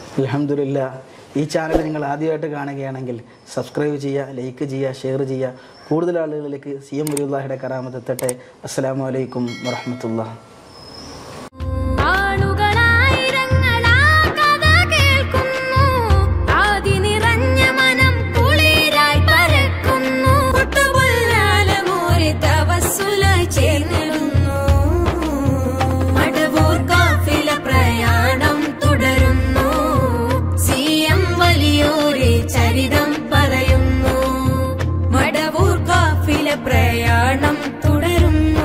അലഹമില്ല ഈ ചാനൽ നിങ്ങൾ ആദ്യമായിട്ട് കാണുകയാണെങ്കിൽ സബ്സ്ക്രൈബ് ചെയ്യുക ലൈക്ക് ചെയ്യുക ഷെയർ ചെയ്യുക കൂടുതൽ ആളുകളിലേക്ക് സി എം വലിയുള്ളാഹിയുടെ കറാമത്ത് എത്തട്ടെ അസ്സലാമു അലൈക്കും വറഹമത്തുള്ള ആളുകളായിരങ്ങളാ കഥ കേൾക്കുന്നു ആദി നിറഞ്ഞ മനം കുളിരായി പരക്കുന്നു പൊട്ടുപൊല്ലാലമൂരി തവസ്സുലായി ചേർന്നിടുന്നു മടവൂർ കാഫില പ്രയാണം തുടരുന്നു സി എം വലിയോരെ ചരിതം പറയുന്നു മടവൂർ കാഫില പ്രയാണം തുടരുന്നു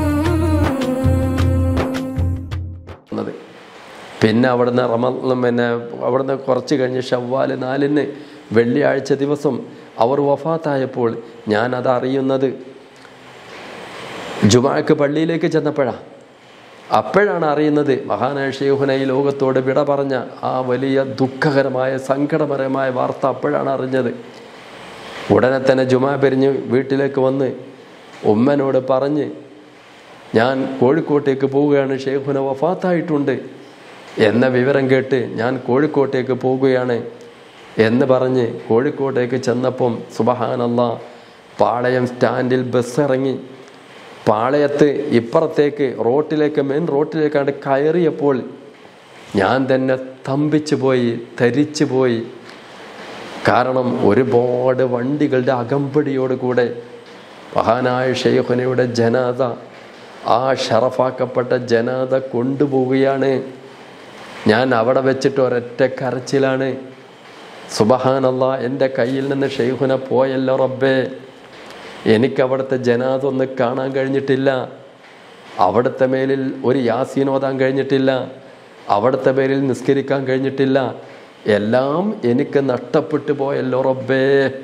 വന്നത് പിന്നെ അവിടുന്ന് റമ പിന്നെ അവിടുന്ന് കുറച്ച് കഴിഞ്ഞ് ഷവ്വാല് നാലിന് വെള്ളിയാഴ്ച ദിവസം അവർ വഫാത്തായപ്പോൾ ഞാനത് അറിയുന്നത് ജുമാക്ക് പള്ളിയിലേക്ക് ചെന്നപ്പോഴാണ് അപ്പോഴാണ് അറിയുന്നത് മഹാനായ ഷെയ്ഹുന ഈ ലോകത്തോട് വിട പറഞ്ഞ ആ വലിയ ദുഃഖകരമായ സങ്കടപരമായ വാർത്ത അപ്പോഴാണ് അറിഞ്ഞത് ഉടനെ തന്നെ ജുമാ പിരിഞ്ഞ് വീട്ടിലേക്ക് വന്ന് ഉമ്മനോട് പറഞ്ഞ് ഞാൻ കോഴിക്കോട്ടേക്ക് പോവുകയാണ് ഷെയ്ഖുന വഫാത്തായിട്ടുണ്ട് എന്ന വിവരം കേട്ട് ഞാൻ കോഴിക്കോട്ടേക്ക് പോവുകയാണ് എന്ന് പറഞ്ഞ് കോഴിക്കോട്ടേക്ക് ചെന്നപ്പം സുബഹാനല്ല പാളയം സ്റ്റാൻഡിൽ ബസ് ഇറങ്ങി പാളയത്ത് ഇപ്പുറത്തേക്ക് റോട്ടിലേക്ക് മെയിൻ റോട്ടിലേക്കാണ്ട് കയറിയപ്പോൾ ഞാൻ തന്നെ തമ്പിച്ചു പോയി തരിച്ചു പോയി കാരണം ഒരുപാട് വണ്ടികളുടെ അകമ്പടിയോട് കൂടെ മഹാനായ ഷെയ്ഖുനയുടെ ജനാദ ആ ഷറഫാക്കപ്പെട്ട ജനാദ കൊണ്ടുപോവുകയാണ് ഞാൻ അവിടെ വെച്ചിട്ട് ഒരൊറ്റ കരച്ചിലാണ് സുബഹാനല്ല എൻ്റെ കയ്യിൽ നിന്ന് ഷെയ്ഖുന പോയല്ലോ റബ്ബേ എനിക്ക് അവിടുത്തെ ജനാദ ഒന്ന് കാണാൻ കഴിഞ്ഞിട്ടില്ല അവിടുത്തെ മേലിൽ ഒരു യാസീൻ ഓതാൻ കഴിഞ്ഞിട്ടില്ല അവിടുത്തെ പേരിൽ നിസ്കരിക്കാൻ കഴിഞ്ഞിട്ടില്ല എല്ലാം എനിക്ക് നഷ്ടപ്പെട്ടു പോയല്ലോ റബ്ബേ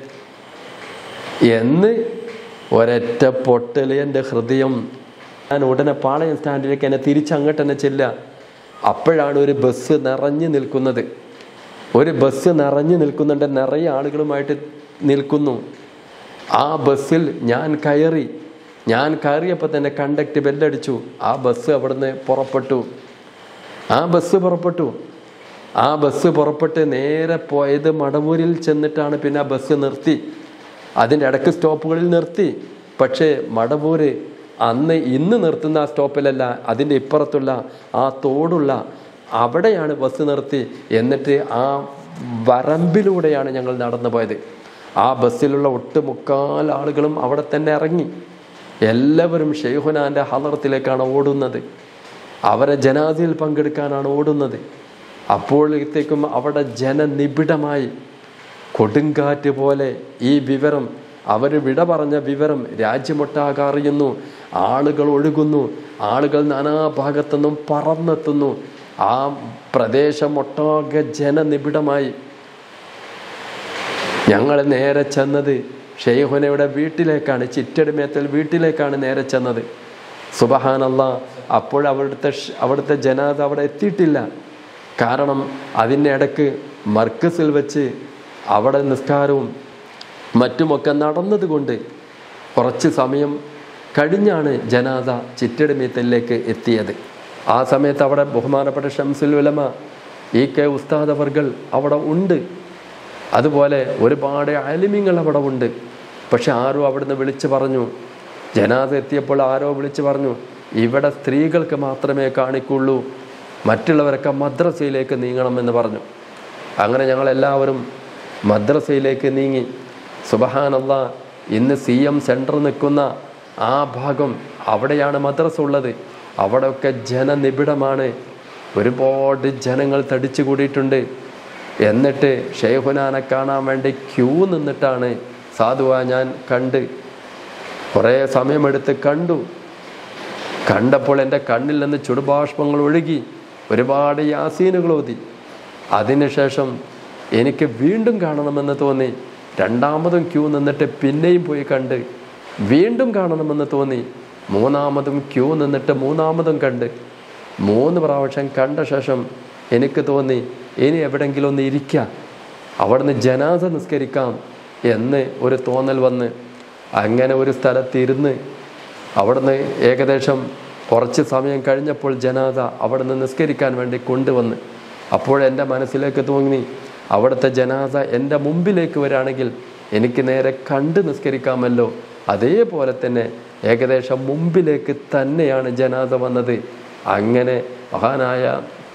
എന്ന് ഒരൊറ്റ പൊട്ടൽ എൻ്റെ ഹൃദയം ഞാൻ ഉടനെ പാളയം സ്റ്റാൻഡിലേക്ക് എന്നെ തിരിച്ചങ്ങോട്ട് തന്നെ ചെല്ല അപ്പോഴാണ് ഒരു ബസ് നിറഞ്ഞു നിൽക്കുന്നത് ഒരു ബസ് നിറഞ്ഞു നിൽക്കുന്നുണ്ട് നിറയെ ആളുകളുമായിട്ട് നിൽക്കുന്നു ആ ബസ്സിൽ ഞാൻ കയറി ഞാൻ കയറിയപ്പോൾ തന്നെ കണ്ടക്ട് ബെല്ലടിച്ചു ആ ബസ് അവിടുന്ന് പുറപ്പെട്ടു ആ ബസ് പുറപ്പെട്ടു ആ ബസ് പുറപ്പെട്ട് നേരെ പോയത് മടവൂരിൽ ചെന്നിട്ടാണ് പിന്നെ ആ ബസ് നിർത്തി അതിൻ്റെ ഇടയ്ക്ക് സ്റ്റോപ്പുകളിൽ നിർത്തി പക്ഷേ മടവൂര് അന്ന് ഇന്ന് നിർത്തുന്ന ആ സ്റ്റോപ്പിലല്ല അതിൻ്റെ ഇപ്പുറത്തുള്ള ആ തോടുള്ള അവിടെയാണ് ബസ് നിർത്തി എന്നിട്ട് ആ വരമ്പിലൂടെയാണ് ഞങ്ങൾ നടന്നു പോയത് ആ ബസ്സിലുള്ള ഒട്ടുമുക്കാൽ ആളുകളും അവിടെ തന്നെ ഇറങ്ങി എല്ലാവരും ഷെയ്ഹുനാൻ്റെ ഹലറത്തിലേക്കാണ് ഓടുന്നത് അവരെ ജനാദിയിൽ പങ്കെടുക്കാനാണ് ഓടുന്നത് അപ്പോഴത്തേക്കും അവിടെ ജനനിബിഡമായി കൊടുങ്കാറ്റ് പോലെ ഈ വിവരം അവർ വിട പറഞ്ഞ വിവരം രാജ്യമൊട്ടാകെ അറിയുന്നു ആളുകൾ ഒഴുകുന്നു ആളുകൾ നാനാഭാഗത്തുനിന്നും പറന്നെത്തുന്നു ആ പ്രദേശം ഒട്ടാകെ ജനനിബിഡമായി ഞങ്ങൾ നേരെ ചെന്നത് ഷെയ്ഹുനയുടെ വീട്ടിലേക്കാണ് ചിറ്റടിമേത്തൽ വീട്ടിലേക്കാണ് നേരെ ചെന്നത് സുബഹാനല്ല അപ്പോൾ അവിടുത്തെ ഷ്- അവിടുത്തെ ജനാത അവിടെ എത്തിയിട്ടില്ല കാരണം അതിൻ്റെ ഇടക്ക് മർക്കസിൽ വെച്ച് അവിടെ നിസ്കാരവും മറ്റുമൊക്കെ നടന്നതുകൊണ്ട് കുറച്ച് സമയം കഴിഞ്ഞാണ് ജനാദ ചിറ്റടിമീത്തലിലേക്ക് എത്തിയത് ആ സമയത്ത് അവിടെ ബഹുമാനപ്പെട്ട ഷംസുൽ ഉലമ ഇ കെ ഉസ്താദ് അവർകൾ അവിടെ ഉണ്ട് അതുപോലെ ഒരുപാട് അലിമ്യങ്ങൾ അവിടെ ഉണ്ട് പക്ഷെ ആരോ അവിടുന്ന് വിളിച്ചു പറഞ്ഞു ജനാദ എത്തിയപ്പോൾ ആരോ വിളിച്ചു പറഞ്ഞു ഇവിടെ സ്ത്രീകൾക്ക് മാത്രമേ കാണിക്കുള്ളൂ മറ്റുള്ളവരൊക്കെ മദ്രസയിലേക്ക് നീങ്ങണമെന്ന് പറഞ്ഞു അങ്ങനെ ഞങ്ങളെല്ലാവരും മദ്രസയിലേക്ക് നീങ്ങി സുബഹാനല്ല ഇന്ന് സി എം സെൻറ്റർ നിൽക്കുന്ന ആ ഭാഗം അവിടെയാണ് മദ്രസ ഉള്ളത് അവിടെയൊക്കെ ജനനിബിഡമാണ് ഒരുപാട് ജനങ്ങൾ തടിച്ചു കൂടിയിട്ടുണ്ട് എന്നിട്ട് ഷെയ്ഖുനാനെ കാണാൻ വേണ്ടി ക്യൂ നിന്നിട്ടാണ് സാധുവ ഞാൻ കണ്ട് കുറേ സമയമെടുത്ത് കണ്ടു കണ്ടപ്പോൾ എൻ്റെ കണ്ണിൽ നിന്ന് ചുടുബാഷ്പങ്ങൾ ഒഴുകി ഒരുപാട് യാസീനുകൾ ഓതി അതിനുശേഷം എനിക്ക് വീണ്ടും കാണണമെന്ന് തോന്നി രണ്ടാമതും ക്യൂ നിന്നിട്ട് പിന്നെയും പോയി കണ്ട് വീണ്ടും കാണണമെന്ന് തോന്നി മൂന്നാമതും ക്യൂ നിന്നിട്ട് മൂന്നാമതും കണ്ട് മൂന്ന് പ്രാവശ്യം കണ്ട ശേഷം എനിക്ക് തോന്നി ഇനി എവിടെങ്കിലും ഒന്ന് ഇരിക്കാം അവിടുന്ന് ജനാസ നിസ്കരിക്കാം എന്ന് ഒരു തോന്നൽ വന്ന് അങ്ങനെ ഒരു സ്ഥലത്തിരുന്ന് അവിടുന്ന് ഏകദേശം കുറച്ച് സമയം കഴിഞ്ഞപ്പോൾ ജനാദ അവിടുന്ന് നിസ്കരിക്കാൻ വേണ്ടി കൊണ്ടുവന്ന് അപ്പോഴെൻ്റെ മനസ്സിലേക്ക് തോന്നി അവിടുത്തെ ജനാസ എൻ്റെ മുമ്പിലേക്ക് വരാണെങ്കിൽ എനിക്ക് നേരെ കണ്ട് നിസ്കരിക്കാമല്ലോ അതേപോലെ തന്നെ ഏകദേശം മുമ്പിലേക്ക് തന്നെയാണ് ജനാസ വന്നത് അങ്ങനെ മഹാനായ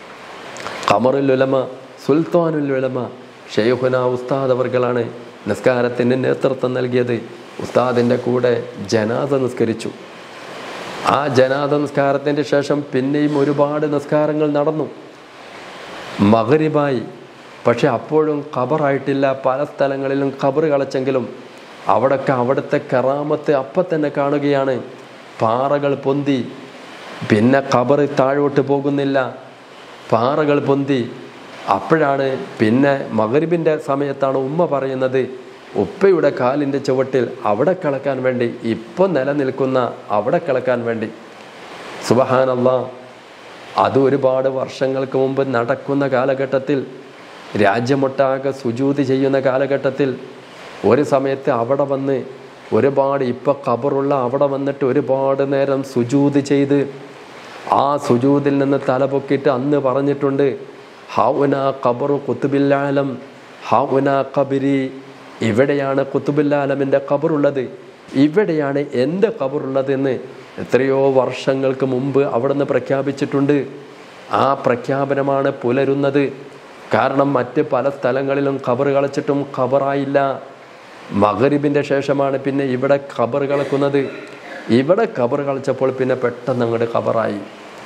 ഖമറുൽ ഉലമ സുൽത്താനുൽ ഉലമ ഷെയ്ഖുന ഉസ്താദ് അവർകളാണ് നിസ്കാരത്തിന് നേതൃത്വം നൽകിയത് ഉസ്താദിൻ്റെ കൂടെ ജനാസ നിസ്കരിച്ചു ആ ജനാസ നിസ്കാരത്തിൻ്റെ ശേഷം പിന്നെയും ഒരുപാട് നിസ്കാരങ്ങൾ നടന്നു മകരിബായി പക്ഷെ അപ്പോഴും ഖബറായിട്ടില്ല പല സ്ഥലങ്ങളിലും ഖബർ കളച്ചെങ്കിലും അവിടൊക്കെ അവിടുത്തെ കറാമത്ത് അപ്പം തന്നെ കാണുകയാണ് പാറകൾ പൊന്തി പിന്നെ ഖബർ താഴോട്ട് പോകുന്നില്ല പാറകൾ പൊന്തി അപ്പോഴാണ് പിന്നെ മകരിബിൻ്റെ സമയത്താണ് ഉമ്മ പറയുന്നത് ഉപ്പയുടെ കാലിൻ്റെ ചുവട്ടിൽ അവിടെ കിളക്കാൻ വേണ്ടി ഇപ്പം നിലനിൽക്കുന്ന അവിടെ കിളക്കാൻ വേണ്ടി സുബഹാനല്ലാ അത് ഒരുപാട് വർഷങ്ങൾക്ക് മുമ്പ് നടക്കുന്ന കാലഘട്ടത്തിൽ രാജ്യമൊട്ടാകെ സുജൂതി ചെയ്യുന്ന കാലഘട്ടത്തിൽ ഒരു സമയത്ത് അവിടെ വന്ന് ഒരുപാട് ഇപ്പം ഖബറുള്ള അവിടെ വന്നിട്ട് ഒരുപാട് നേരം സുജൂത് ചെയ്ത് ആ സുജൂതിൽ നിന്ന് തലപൊക്കിയിട്ട് അന്ന് പറഞ്ഞിട്ടുണ്ട് ഹൗന ഖബറു കുത്തുബില്ലാലം ഹൗന ഖബരി ഇവിടെയാണ് കുത്തുബില്ലാലമിൻ്റെ ഖബറുള്ളത് ഇവിടെയാണ് എൻ്റെ ഖബറുള്ളതെന്ന് എത്രയോ വർഷങ്ങൾക്ക് മുമ്പ് അവിടുന്ന് പ്രഖ്യാപിച്ചിട്ടുണ്ട് ആ പ്രഖ്യാപനമാണ് പുലരുന്നത് കാരണം മറ്റ് പല സ്ഥലങ്ങളിലും ഖബർ കളിച്ചിട്ടും ഖബറായില്ല മകരിബിൻ്റെ ശേഷമാണ് പിന്നെ ഇവിടെ ഖബർ കളക്കുന്നത് ഇവിടെ ഖബർ കളിച്ചപ്പോൾ പിന്നെ പെട്ടെന്ന് അങ്ങോട്ട് ഖബറായി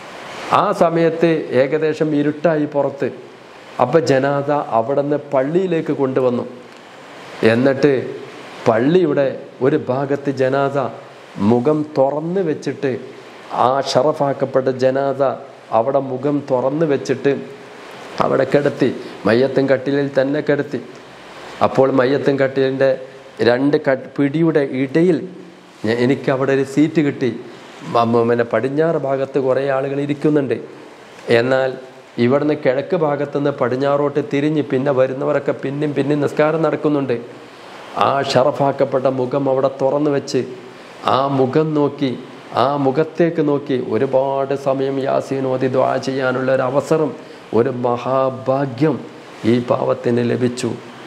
ആ സമയത്ത് ഏകദേശം ഇരുട്ടായി പുറത്ത് അപ്പം ജനാദ അവിടെ നിന്ന് പള്ളിയിലേക്ക് കൊണ്ടുവന്നു എന്നിട്ട് പള്ളിയുടെ ഒരു ഭാഗത്ത് ജനാദ മുഖം തുറന്ന് വെച്ചിട്ട് ആ ഷറഫാക്കപ്പെട്ട ജനാദ അവിടെ മുഖം തുറന്ന് വെച്ചിട്ട് അവിടെ കിടത്തി മയ്യത്തും കട്ടിലിൽ തന്നെ കിടത്തി അപ്പോൾ മയ്യത്തും കട്ടിലിൻ്റെ രണ്ട് കട്ട് പിടിയുടെ ഇടയിൽ ഞ- എനിക്ക് അവിടെ ഒരു സീറ്റ് കിട്ടി മ- മ- പിന്നെ പടിഞ്ഞാറ് ഭാഗത്ത് കുറേ ആളുകൾ ഇരിക്കുന്നുണ്ട് എന്നാൽ ഇവിടുന്ന് കിഴക്ക് ഭാഗത്തുനിന്ന് പടിഞ്ഞാറോട്ട് തിരിഞ്ഞ് പിന്നെ വരുന്നവരൊക്കെ പിന്നും പിന്നും നിസ്കാരം നടക്കുന്നുണ്ട് ആ ഷറഫാക്കപ്പെട്ട മുഖം അവിടെ തുറന്നു വെച്ച് ആ മുഖം നോക്കി ആ മുഖത്തേക്ക് നോക്കി ഒരുപാട് സമയം യാസീൻ ഓതി ദ്വാ ചെയ്യാനുള്ള ഒരു അവസരം ഒരു മഹാഭാഗ്യം ഈ പാവത്തിന് ലഭിച്ചു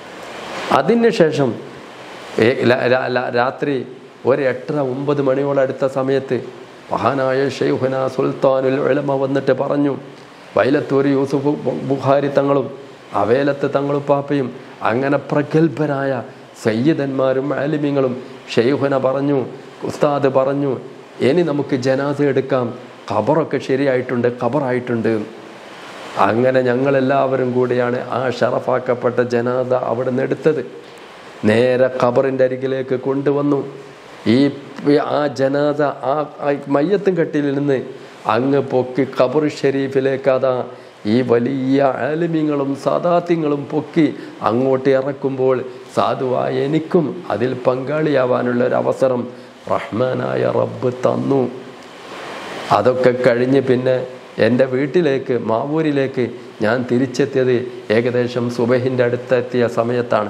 അതിനുശേഷം ഏ- ല- ല- ല- രാത്രി ഒരു എട്ടര ഒമ്പത് മണിയോളം അടുത്ത സമയത്ത് മഹാനായ ഷെയ്ഖുന സുൽത്താനുൽ ഉലമ വന്നിട്ട് പറഞ്ഞു വൈലത്തൂർ യൂസുഫ് ബു- ബുഖാരി തങ്ങളും അവേലത്ത് തങ്ങളും പാപ്പയും അങ്ങനെ പ്രഗത്ഭരായ സയ്യിദന്മാരും ആലിമ്യങ്ങളും ഷെയ്ഖുന പറഞ്ഞു ഉസ്താദ് പറഞ്ഞു ഇനി നമുക്ക് ജനാസ എടുക്കാം ഖബറൊക്കെ ശരിയായിട്ടുണ്ട് ഖബറായിട്ടുണ്ട് അങ്ങനെ ഞങ്ങളെല്ലാവരും കൂടിയാണ് ആ ഷറഫാക്കപ്പെട്ട ജനാദ അവിടെ നിന്ന് എടുത്തത് നേരെ ഖബറിൻ്റെ അരികിലേക്ക് കൊണ്ടുവന്നു ഈ ആ ജനാദ ആ ആ മയ്യത്തും കെട്ടിൽ നിന്ന് അങ്ങ് പൊക്കി ഖബർ ഷെരീഫിലേക്ക് അതാ ഈ വലിയ ആലിമ്യങ്ങളും സാദാത്യങ്ങളും പൊക്കി അങ്ങോട്ട് ഇറക്കുമ്പോൾ സാധുവായ എനിക്കും അതിൽ പങ്കാളിയാവാനുള്ള ഒരു അവസരം റഹ്മാനായ റബ്ബ് തന്നു അതൊക്കെ കഴിഞ്ഞ് പിന്നെ എൻ്റെ വീട്ടിലേക്ക് മാവൂരിലേക്ക് ഞാൻ തിരിച്ചെത്തിയത് ഏകദേശം സുബഹിൻ്റെ അടുത്തെത്തിയ സമയത്താണ്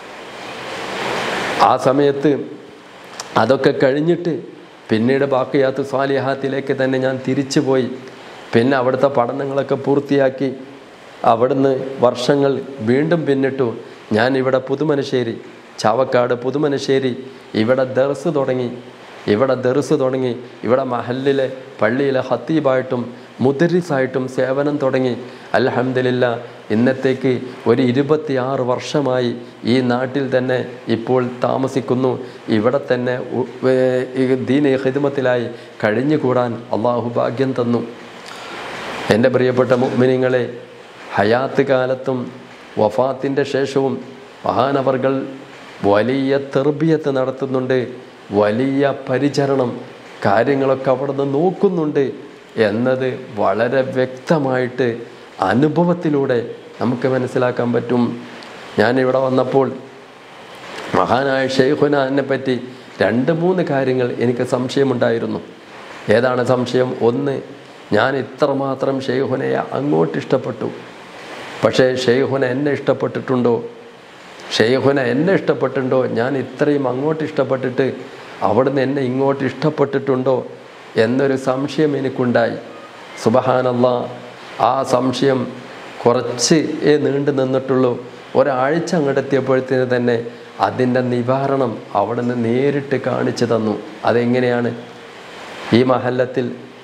ആ സമയത്ത് അതൊക്കെ കഴിഞ്ഞിട്ട് പിന്നീട് ബാക്കിയാത്ത് സ്വാലിഹാത്തിലേക്ക് തന്നെ ഞാൻ തിരിച്ചു പോയി പിന്നെ അവിടുത്തെ പഠനങ്ങളൊക്കെ പൂർത്തിയാക്കി അവിടുന്ന് വർഷങ്ങൾ വീണ്ടും പിന്നിട്ടു ഞാൻ ഇവിടെ പുതുമനശ്ശേരി ചാവക്കാട് പുതുമനശ്ശേരി ഇവിടെ ദർസ് തുടങ്ങി ഇവിടെ ദർസ് തുടങ്ങി ഇവിടെ മഹല്ലിലെ പള്ളിയിലെ ഹത്തീബായിട്ടും മുദരിസായിട്ടും സേവനം തുടങ്ങി അൽഹംദുലില്ല ഇന്നത്തേക്ക് ഒരു ഇരുപത്തിയാറ് വർഷമായി ഈ നാട്ടിൽ തന്നെ ഇപ്പോൾ താമസിക്കുന്നു ഇവിടെ തന്നെ ഉ- ഏർ ഈ ദീന ഹിദ്മത്തിലായി കഴിഞ്ഞുകൂടാൻ അള്ളാഹു ഭാഗ്യം തന്നു എൻ്റെ പ്രിയപ്പെട്ട മുഅ്മിനീങ്ങളെ ഹയാത്ത് കാലത്തും വഫാത്തിൻ്റെ ശേഷവും മഹാനവർകൾ വലിയ തെർബിയത്ത് നടത്തുന്നുണ്ട് വലിയ പരിചരണം കാര്യങ്ങളൊക്കെ അവിടുന്ന് നോക്കുന്നുണ്ട് എന്നത് വളരെ വ്യക്തമായിട്ട് അനുഭവത്തിലൂടെ നമുക്ക് മനസ്സിലാക്കാൻ പറ്റും ഞാനിവിടെ വന്നപ്പോൾ മഹാനായ ഷെയ്ഖുനാനെ പറ്റി രണ്ട് മൂന്ന് കാര്യങ്ങൾ എനിക്ക് സംശയമുണ്ടായിരുന്നു ഏതാണ് സംശയം ഒന്ന് ഞാൻ ഇത്രമാത്രം ഷെയ്ഖുനയെ അങ്ങോട്ട് ഇഷ്ടപ്പെട്ടു പക്ഷേ ഷെയ്ഖുന എന്നെ ഇഷ്ടപ്പെട്ടിട്ടുണ്ടോ ഷെയ്ഖുന എന്നെ ഇഷ്ടപ്പെട്ടിട്ടുണ്ടോ ഞാൻ ഇത്രയും അങ്ങോട്ട് ഇഷ്ടപ്പെട്ടിട്ട് അവിടുന്ന് എന്നെ ഇങ്ങോട്ട് ഇഷ്ടപ്പെട്ടിട്ടുണ്ടോ എന്നൊരു സംശയം എനിക്കുണ്ടായി സുബഹാനല്ല ആ സംശയം കുറച്ച് ഏ നീണ്ടു നിന്നിട്ടുള്ളൂ ഒരാഴ്ച അങ്ങോട്ട് എത്തിയപ്പോഴത്തേന് തന്നെ അതിൻ്റെ നിവാരണം അവിടെ നിന്ന് നേരിട്ട് കാണിച്ചു തന്നു അതെങ്ങനെയാണ് ഈ മഹല്ലത്തിൽ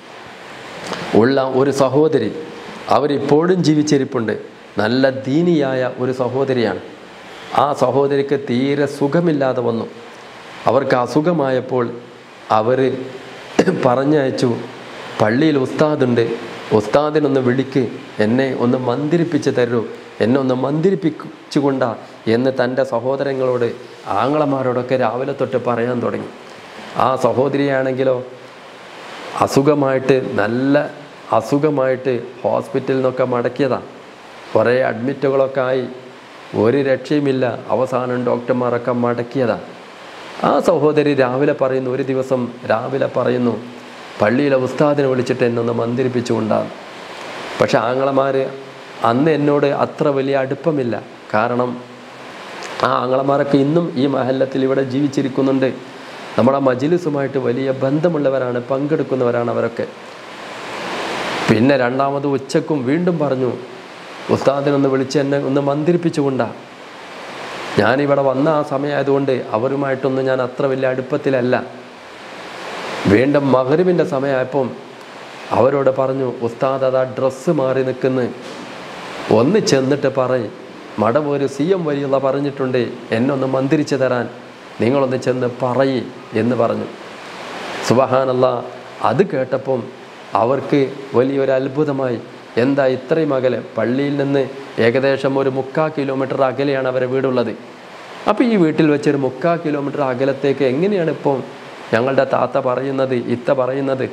ഉള്ള ഒരു സഹോദരി അവരിപ്പോഴും ജീവിച്ചിരിപ്പുണ്ട് നല്ല ദീനിയായ ഒരു സഹോദരിയാണ് ആ സഹോദരിക്ക് തീരെ സുഖമില്ലാതെ വന്നു അവർക്ക് അസുഖമായപ്പോൾ അവർ പറഞ്ഞയച്ചു പള്ളിയിൽ ഉസ്താദുണ്ട് ഉസ്താദിനൊന്ന് വിളിക്ക് എന്നെ ഒന്ന് മന്ദിരിപ്പിച്ച് തരൂ എന്നെ ഒന്ന് മന്ദിരിപ്പിച്ചുകൊണ്ടാ എന്ന് തൻ്റെ സഹോദരങ്ങളോട് ആങ്ങളമാരോടൊക്കെ രാവിലെ തൊട്ട് പറയാൻ തുടങ്ങി ആ സഹോദരിയാണെങ്കിലോ അസുഖമായിട്ട് നല്ല അസുഖമായിട്ട് ഹോസ്പിറ്റലിൽ നിന്നൊക്കെ മടക്കിയതാണ് കുറേ അഡ്മിറ്റുകളൊക്കെ ആയി ഒരു രക്ഷയുമില്ല അവസാനം ഡോക്ടർമാരൊക്കെ മടക്കിയതാണ് ആ സഹോദരി രാവിലെ പറയുന്നു ഒരു ദിവസം രാവിലെ പറയുന്നു പള്ളിയിലെ ഉസ്താദിനെ വിളിച്ചിട്ട് എന്നെ ഒന്ന് മന്ദിരിപ്പിച്ചുകൊണ്ടാണ് പക്ഷെ ആങ്ങളമാർ അന്ന് എന്നോട് അത്ര വലിയ അടുപ്പമില്ല കാരണം ആ ആങ്ങളമാരൊക്കെ ഇന്നും ഈ മഹല്ലത്തിൽ ഇവിടെ ജീവിച്ചിരിക്കുന്നുണ്ട് നമ്മുടെ മജിലിസുമായിട്ട് വലിയ ബന്ധമുള്ളവരാണ് പങ്കെടുക്കുന്നവരാണ് അവരൊക്കെ പിന്നെ രണ്ടാമത് ഉച്ചക്കും വീണ്ടും പറഞ്ഞു ഉസ്താദിനൊന്ന് വിളിച്ച് എന്നെ ഒന്ന് മന്ദിരിപ്പിച്ചുകൊണ്ടാ ഞാനിവിടെ വന്ന ആ സമയമായതുകൊണ്ട് അവരുമായിട്ടൊന്നും ഞാൻ അത്ര വലിയ അടുപ്പത്തിലല്ല വീണ്ടും മഹരിബിൻ്റെ സമയമായപ്പം അവരോട് പറഞ്ഞു ഉസ്താദ് അതാ ഡ്രസ്സ് മാറി നിൽക്കുന്നു ഒന്ന് ചെന്നിട്ട് പറയും മടം ഒരു സി എം വരിയുള്ള പറഞ്ഞിട്ടുണ്ട് എന്നെ ഒന്ന് മന്ദിരിച്ചു തരാൻ നിങ്ങളൊന്ന് ചെന്ന് പറയ് എന്ന് പറഞ്ഞു സുബഹാനല്ല അത് കേട്ടപ്പം അവർക്ക് വലിയൊരു അത്ഭുതമായി എന്താ ഇത്രയും അകലെ പള്ളിയിൽ നിന്ന് ഏകദേശം ഒരു മുക്കാ കിലോമീറ്റർ അകലെയാണ് അവരെ വീടുള്ളത് അപ്പോൾ ഈ വീട്ടിൽ വെച്ചൊരു മുക്കാ കിലോമീറ്റർ അകലത്തേക്ക് എങ്ങനെയാണ് ഇപ്പം ഞങ്ങളുടെ താത്ത പറയുന്നത് ഇത്ത പറയുന്നത്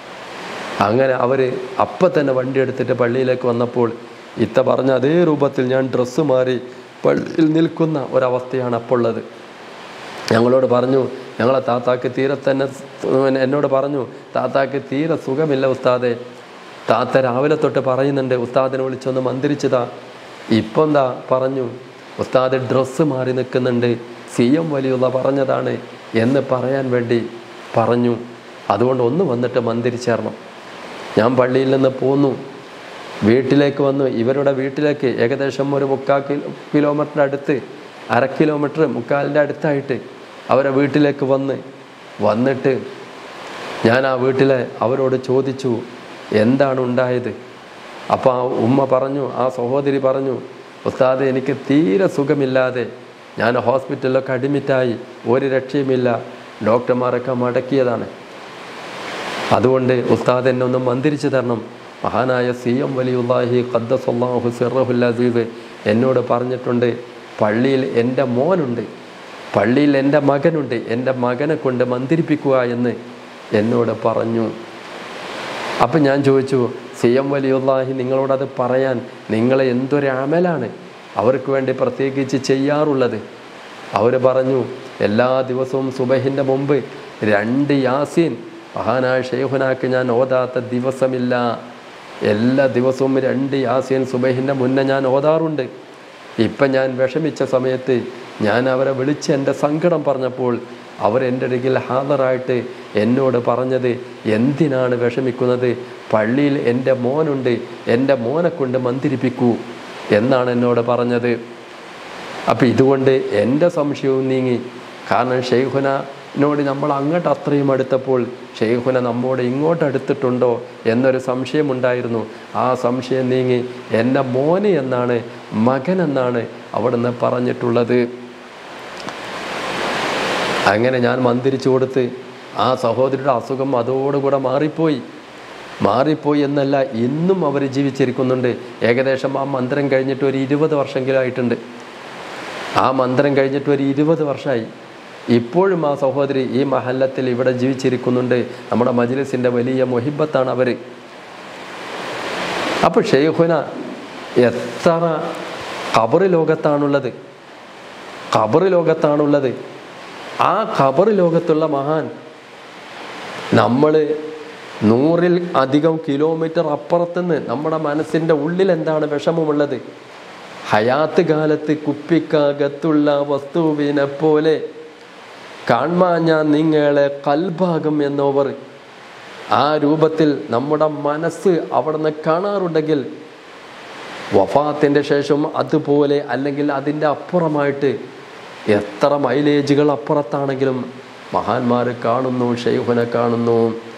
അങ്ങനെ അവർ അപ്പം തന്നെ വണ്ടി എടുത്തിട്ട് പള്ളിയിലേക്ക് വന്നപ്പോൾ ഇത്ത പറഞ്ഞ അതേ രൂപത്തിൽ ഞാൻ ഡ്രസ്സ് മാറി പള്ളിയിൽ നിൽക്കുന്ന ഒരവസ്ഥയാണ് അപ്പോൾ ഉള്ളത് ഞങ്ങളോട് പറഞ്ഞു ഞങ്ങളെ താത്താക്ക് തീരെ തന്നെ സ്- എന്നോട് പറഞ്ഞു താത്താക്ക് തീരെ സുഖമില്ല ഉസ്താദെ താത്ത രാവിലെ തൊട്ട് പറയുന്നുണ്ട് ഉസ്താദിനെ വിളിച്ചൊന്ന് മന്ത്രിച്ചതാ ഇപ്പം എന്താ പറഞ്ഞു ഉസ്താദ് ഡ്രസ്സ് മാറി നിൽക്കുന്നുണ്ട് സി എം വലിയുള്ള പറഞ്ഞതാണ് എന്ന് പറയാൻ വേണ്ടി പറഞ്ഞു അതുകൊണ്ട് ഒന്ന് വന്നിട്ട് മന്ദിരിച്ചേരണം ഞാൻ പള്ളിയിൽ നിന്ന് പോന്നു വീട്ടിലേക്ക് വന്നു ഇവരുടെ വീട്ടിലേക്ക് ഏകദേശം ഒരു മുക്കാൽ കിലോ കിലോമീറ്റർ അടുത്ത് അര കിലോമീറ്റർ മുക്കാലിൻ്റെ അടുത്തായിട്ട് അവരെ വീട്ടിലേക്ക് വന്ന് വന്നിട്ട് ഞാൻ ആ വീട്ടിലെ അവരോട് ചോദിച്ചു എന്താണ് ഉണ്ടായത് അപ്പോൾ ആ ഉമ്മ പറഞ്ഞു ആ സഹോദരി പറഞ്ഞു ഉസ്താദ് എനിക്ക് തീരെ സുഖമില്ലാതെ ഞാൻ ഹോസ്പിറ്റലിലൊക്കെ അഡ്മിറ്റായി ഒരു രക്ഷയുമില്ല ഡോക്ടർമാരൊക്കെ മടക്കിയതാണ് അതുകൊണ്ട് ഉസ്താദ് എന്നെ ഒന്ന് മന്ദിരിച്ചു തരണം മഹാനായ സി എം വലിയുല്ലാഹി ഖദ്ദസല്ലാഹു സിറഹുൽ അസീസ് എന്നോട് പറഞ്ഞിട്ടുണ്ട് പള്ളിയിൽ എൻ്റെ മോനുണ്ട് പള്ളിയിൽ എൻ്റെ മകനുണ്ട് എൻ്റെ മകനെ കൊണ്ട് മന്ദിരിപ്പിക്കുക എന്ന് എന്നോട് പറഞ്ഞു അപ്പം ഞാൻ ചോദിച്ചു സി എം വലിയുല്ലാഹി നിങ്ങളോടത് പറയാൻ നിങ്ങളെ എന്തൊരു അമലാണ് അവർക്ക് വേണ്ടി പ്രത്യേകിച്ച് ചെയ്യാറുള്ളത് അവർ പറഞ്ഞു എല്ലാ ദിവസവും സുബഹിൻ്റെ മുമ്പ് രണ്ട് യാസീൻ മഹാനായ ഷെയ്ഖുനാക്ക് ഞാൻ ഓതാത്ത ദിവസമില്ല എല്ലാ ദിവസവും രണ്ട് യാസീൻ സുബഹിൻ്റെ മുന്നേ ഞാൻ ഓതാറുണ്ട് ഇപ്പം ഞാൻ വിഷമിച്ച സമയത്ത് ഞാൻ അവരെ വിളിച്ച് എൻ്റെ സങ്കടം പറഞ്ഞപ്പോൾ അവരെൻ്റെ അരികിൽ ഹാജറായിട്ട് എന്നോട് പറഞ്ഞത് എന്തിനാണ് വിഷമിക്കുന്നത് പള്ളിയിൽ എൻ്റെ മോനുണ്ട് എൻ്റെ മോനെ കൊണ്ട് മന്ദിരിപ്പിക്കൂ എന്നാണ് എന്നോട് പറഞ്ഞത് അപ്പം ഇതുകൊണ്ട് എൻ്റെ സംശയവും നീങ്ങി കാരണം ഷെയ്ഖുനോട് നമ്മൾ അങ്ങോട്ട് അത്രയും അടുത്തപ്പോൾ ഷെയ്ഖുന നമ്മോട് ഇങ്ങോട്ട് അടുത്തിട്ടുണ്ടോ എന്നൊരു സംശയമുണ്ടായിരുന്നു ആ സംശയം നീങ്ങി എൻ്റെ മോന് എന്നാണ് മകൻ എന്നാണ് അവിടുന്ന് പറഞ്ഞിട്ടുള്ളത് അങ്ങനെ ഞാൻ മന്ദിരിച്ചു കൊടുത്ത് ആ സഹോദരിയുടെ അസുഖം അതോടുകൂടെ മാറിപ്പോയി മാറിപ്പോയി എന്നല്ല ഇന്നും അവർ ജീവിച്ചിരിക്കുന്നുണ്ട് ഏകദേശം ആ മന്ത്രം കഴിഞ്ഞിട്ട് ഒരു ഇരുപത് വർഷമെങ്കിലും ആയിട്ടുണ്ട് ആ മന്ത്രം കഴിഞ്ഞിട്ട് ഒരു ഇരുപത് വർഷമായി ഇപ്പോഴും ആ സഹോദരി ഈ മഹല്ലത്തിൽ ഇവിടെ ജീവിച്ചിരിക്കുന്നുണ്ട് നമ്മുടെ മജ്ലിസിൻ്റെ വലിയ മൊഹിബത്താണ് അവർ അപ്പോൾ ഷെയ്ഖുന എത്ര ഖബറ് ലോകത്താണുള്ളത് ഖബറ് ലോകത്താണുള്ളത് ആ ഖബറ് ലോകത്തുള്ള മഹാൻ നമ്മൾ നൂറിൽ അധികം കിലോമീറ്റർ അപ്പുറത്തുനിന്ന് നമ്മുടെ മനസ്സിൻ്റെ ഉള്ളിൽ എന്താണ് വിഷമമുള്ളത് ഹയാത്ത് കാലത്ത് കുപ്പിക്കകത്തുള്ള വസ്തുവിനെ പോലെ കാൺമാൻ ഞാൻ നിങ്ങളെ കൽഭാഗം എന്നവർ ആ രൂപത്തിൽ നമ്മുടെ മനസ്സ് അവിടുന്ന് കാണാറുണ്ടെങ്കിൽ വഫാത്തിൻ്റെ ശേഷം അതുപോലെ അല്ലെങ്കിൽ അതിൻ്റെ അപ്പുറമായിട്ട് എത്ര മൈലേജുകൾ അപ്പുറത്താണെങ്കിലും മഹാന്മാർ കാണുന്നു ഷെയ്ഖുനെ കാണുന്നു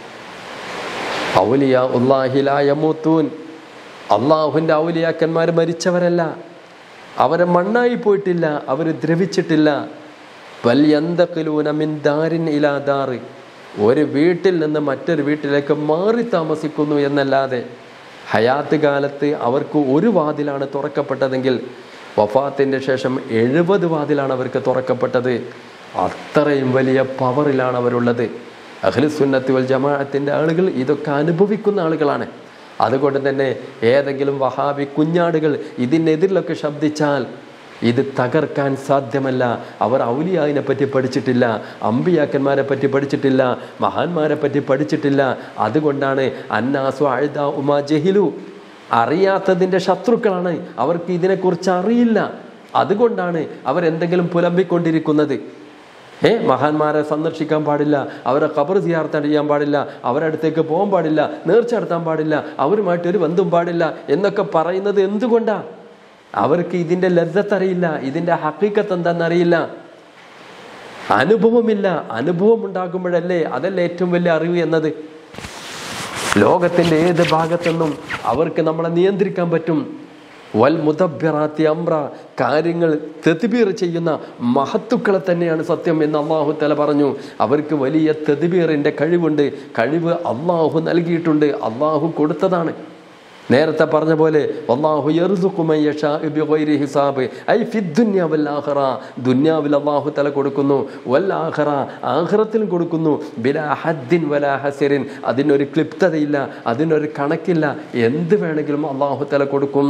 ഔലിയ ഉല്ലാഹിലായമൂത്തൂൻ അള്ളാഹുവിൻ്റെ ഔലിയാക്കന്മാർ മരിച്ചവരല്ല അവരെ മണ്ണായി പോയിട്ടില്ല അവർ ദ്രവിച്ചിട്ടില്ല വല്യന്തക്കിലൂന മിൻ ദാരിൻ ഇലാ ദാറ് ഒരു വീട്ടിൽ നിന്ന് മറ്റൊരു വീട്ടിലേക്ക് മാറി താമസിക്കുന്നു എന്നല്ലാതെ ഹയാത്ത് കാലത്ത് അവർക്ക് ഒരു വാതിലാണ് തുറക്കപ്പെട്ടതെങ്കിൽ വഫാത്തിൻ്റെ ശേഷം എഴുപത് വാതിലാണ് അവർക്ക് തുറക്കപ്പെട്ടത് അത്രയും വലിയ പവറിലാണ് അവരുള്ളത് അഖിലുസുന്നത്തി വൽ ജമാഅത്തിൻ്റെ ആളുകൾ ഇതൊക്കെ അനുഭവിക്കുന്ന ആളുകളാണ് അതുകൊണ്ട് തന്നെ ഏതെങ്കിലും വഹാബി കുഞ്ഞാടുകൾ ഇതിനെതിരിലൊക്കെ ശബ്ദിച്ചാൽ ഇത് തകർക്കാൻ സാധ്യമല്ല അവർ ഔലിയാവിനെ പറ്റി പഠിച്ചിട്ടില്ല അമ്പിയാക്കന്മാരെ പറ്റി പഠിച്ചിട്ടില്ല മഹാന്മാരെ പറ്റി പഠിച്ചിട്ടില്ല അതുകൊണ്ടാണ് അന്നാസു അഴുത ഉമാ ജഹിലു അറിയാത്തതിൻ്റെ ശത്രുക്കളാണ് അവർക്ക് ഇതിനെക്കുറിച്ച് അറിയില്ല അതുകൊണ്ടാണ് അവരെന്തെങ്കിലും പുലമ്പിക്കൊണ്ടിരിക്കുന്നത് ഏ മഹാന്മാരെ സന്ദർശിക്കാൻ പാടില്ല അവരെ ഖബർ സിയാർത്ത് ചെയ്യാൻ പാടില്ല അവരുടെ അടുത്തേക്ക് പോകാൻ പാടില്ല നേർച്ച നടത്താൻ പാടില്ല അവരുമായിട്ട് ഒരു ബന്ധം പാടില്ല എന്നൊക്കെ പറയുന്നത് എന്തുകൊണ്ടാ അവർക്ക് ഇതിൻ്റെ ലജ്ജത്തറിയില്ല ഇതിൻ്റെ ഹക്കീക്കത്ത് എന്താണെന്നറിയില്ല അനുഭവമില്ല അനുഭവം ഉണ്ടാകുമ്പോഴല്ലേ അതല്ലേ ഏറ്റവും വലിയ അറിവ് എന്നത് ലോകത്തിൻ്റെ ഏത് ഭാഗത്തുനിന്നും അവർക്ക് നമ്മളെ നിയന്ത്രിക്കാൻ പറ്റും വൽ മുദബ്ബിറാത്തി അമ്ര കാര്യങ്ങൾ തെതിബീർ ചെയ്യുന്ന മഹത്തുക്കളെ തന്നെയാണ് സത്യം എന്ന് അള്ളാഹു തല പറഞ്ഞു അവർക്ക് വലിയ തെതിബീറിൻ്റെ കഴിവുണ്ട് കഴിവ് അള്ളാഹു നൽകിയിട്ടുണ്ട് അള്ളാഹു കൊടുത്തതാണ് നേരത്തെ പറഞ്ഞ പോലെ അള്ളാഹു യർസുഖു മൻ യശാഉ ബിഗൈരി ഹിസാബ് ഐ ഫിദ്ദുന്യ വൽ ആഖിറ ദുനിയാവിൽ അള്ളാഹു തല കൊടുക്കുന്നു വൽ ആഖിറ ആഖിറത്തിലും കൊടുക്കുന്നു ബിലാ ഹദ്ദിൻ വലാ ഹസരിൻ അതിനൊരു ക്ലിപ്തതയില്ല അതിനൊരു കണക്കില്ല എന്ത് വേണമെങ്കിലും അള്ളാഹു തല കൊടുക്കും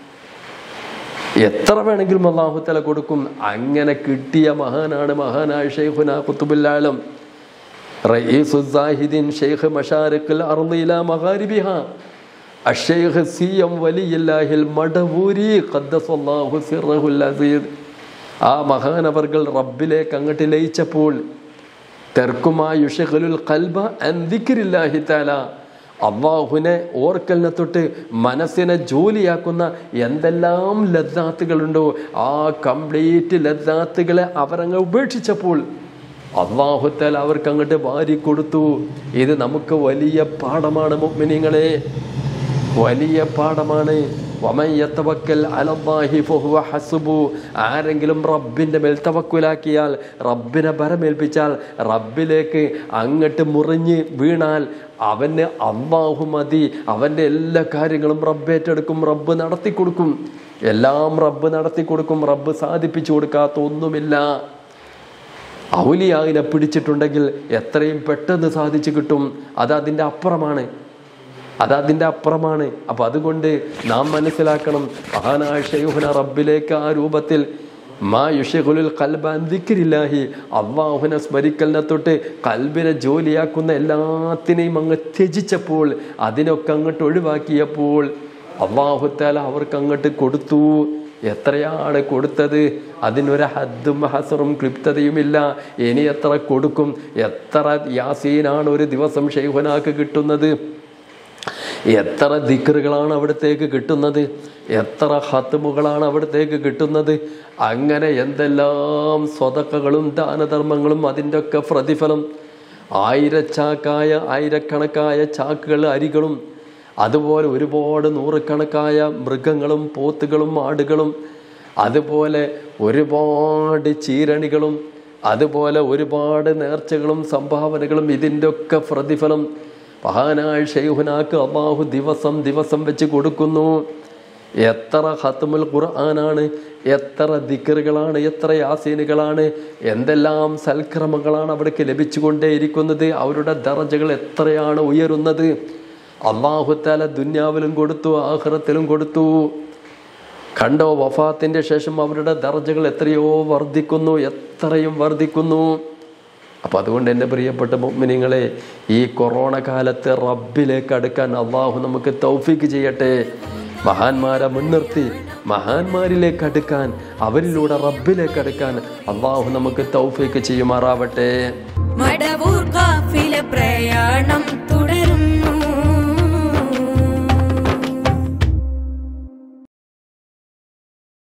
എത്ര വേണമെങ്കിലും അള്ളാഹു തല കൊടുക്കും അങ്ങനെ കിട്ടിയ മഹാനാണ് മഹാനായ ഷെയ്ഖുന കുത്തുബുല്ലാലം റയീസുദ്ദാഹിദീൻ ഷെയ്ഖ് മഷാരിഖുൽ അർളില മഗാരിബിഹ അഷെയ്ഖ് സി എം വലിയല്ലാഹിൽ മടവൂരി ഖദ്ദസല്ലാഹു സിറഹുൽ അസീദ് ആ മഹാനവർകൾ റബ്ബിലേക്ക് അങ്ങോട്ട് ലയിച്ചപ്പോൾ തെർക്കുമായുഷലുൽ കൽബ അന്തിക്കിരില്ലാഹി താല അള്ളാഹുവിനെ ഓർക്കലിനെ തൊട്ട് മനസ്സിനെ ജോലിയാക്കുന്ന എന്തെല്ലാം ലദ്ദാത്തുകളുണ്ടോ ആ കംപ്ലീറ്റ് ലദ്ദാത്തുകളെ അവരങ്ങ് ഉപേക്ഷിച്ചപ്പോൾ അള്ളാഹുത്താൽ അവർക്ക് അങ്ങോട്ട് വാരി കൊടുത്തു ഇത് നമുക്ക് വലിയ പാഠമാണ് മുഗ്മിനിങ്ങളെ വലിയ പാഠമാണ് വമൻ യതവക്കൽ അലല്ലാഹി ഫഹുവ ഹസ്ബു ആരെങ്കിലും റബ്ബിൻ്റെ മേൽ തവക്കുലാക്കിയാൽ റബ്ബിനെ ഭരമേൽപ്പിച്ചാൽ റബ്ബിലേക്ക് അങ്ങോട്ട് മുറിഞ്ഞ് വീണാൽ അവന് അള്ളാഹു മതി അവൻ്റെ എല്ലാ കാര്യങ്ങളും റബ്ബ് ഏറ്റെടുക്കും റബ്ബ് നടത്തി കൊടുക്കും എല്ലാം റബ്ബ് നടത്തി കൊടുക്കും റബ്ബ് സാധിപ്പിച്ചു കൊടുക്കാത്ത ഒന്നുമില്ല ഔലിയാവിനെ പിടിച്ചിട്ടുണ്ടെങ്കിൽ എത്രയും പെട്ടെന്ന് സാധിച്ചു കിട്ടും അത് അതിൻ്റെ അപ്പുറമാണ് അത് അതിൻ്റെ അപ്പുറമാണ് അപ്പം അതുകൊണ്ട് നാം മനസ്സിലാക്കണം മഹാനായ ഷെയ്ഹുന റബ്ബിലേക്ക് ആ രൂപത്തിൽ മാ യുഷുലുൽ കൽബില്ലാഹി അള്ളാഹുനെ സ്മരിക്കലിനെ തൊട്ട് കൽബിനെ ജോലിയാക്കുന്ന എല്ലാത്തിനെയും അങ്ങ് ത്യജിച്ചപ്പോൾ അതിനൊക്കെ അങ്ങോട്ട് ഒഴിവാക്കിയപ്പോൾ അള്ളാഹുത്താല അവർക്ക് അങ്ങോട്ട് കൊടുത്തു എത്രയാണ് കൊടുത്തത് അതിനൊരു ഹദ്ദും ഹസറും ക്ലിപ്തതയുമില്ല ഇനി എത്ര കൊടുക്കും എത്ര യാസീനാണ് ഒരു ദിവസം ഷെയ്ഹുനാക്ക് കിട്ടുന്നത് എത്ര ദിക്കറുകളാണ് അവിടത്തേക്ക് കിട്ടുന്നത് എത്ര ഹത്തുമുകളാണ് അവിടത്തേക്ക് കിട്ടുന്നത് അങ്ങനെ എന്തെല്ലാം സ്വതക്കകളും ദാനധർമ്മങ്ങളും അതിൻ്റെ ഒക്കെ പ്രതിഫലം ആയിരച്ചാക്കായ ആയിരക്കണക്കായ ചാക്കുകൾ അരികളും അതുപോലെ ഒരുപാട് നൂറുകണക്കായ മൃഗങ്ങളും പോത്തുകളും ആടുകളും അതുപോലെ ഒരുപാട് ചീരണികളും അതുപോലെ ഒരുപാട് നേർച്ചകളും സംഭാവനകളും ഇതിൻ്റെ ഒക്കെ പ്രതിഫലം മഹാനായ ഷെയ്ഹുനാക്ക് അള്ളാഹു ദിവസം ദിവസം വെച്ച് കൊടുക്കുന്നു എത്ര ഹത്തുമുൽ ഖുർആനാണ് എത്ര ദിക്കറുകളാണ് എത്ര യാസീനുകളാണ് എന്തെല്ലാം സൽക്രമങ്ങളാണ് അവിടേക്ക് ലഭിച്ചുകൊണ്ടേയിരിക്കുന്നത് അവരുടെ ദറജകൾ എത്രയാണ് ഉയരുന്നത് അള്ളാഹുത്താല ദുന്യാവിലും കൊടുത്തു ആഹ്റത്തിലും കൊടുത്തു കണ്ടോ വഫാത്തിൻ്റെ ശേഷം അവരുടെ ദർജകൾ എത്രയോ വർദ്ധിക്കുന്നു എത്രയും വർദ്ധിക്കുന്നു അപ്പം അതുകൊണ്ട് എൻ്റെ പ്രിയപ്പെട്ട മുഗ്മിനിങ്ങളെ ഈ കൊറോണ കാലത്ത് റബ്ബിലേക്ക് അടുക്കാൻ അള്ളാഹു നമുക്ക് തൗഫീക്ക് ചെയ്യട്ടെ മഹാന്മാരെ മുൻനിർത്തി മഹാന്മാരിലേക്ക് അടുക്കാൻ അവരിലൂടെ റബ്ബിലേക്ക് അടുക്കാൻ അള്ളാഹു നമുക്ക് തൗഫീക്ക് ചെയ്യുമാറാവട്ടെ മടവൂർ കാഫില പ്രയാണം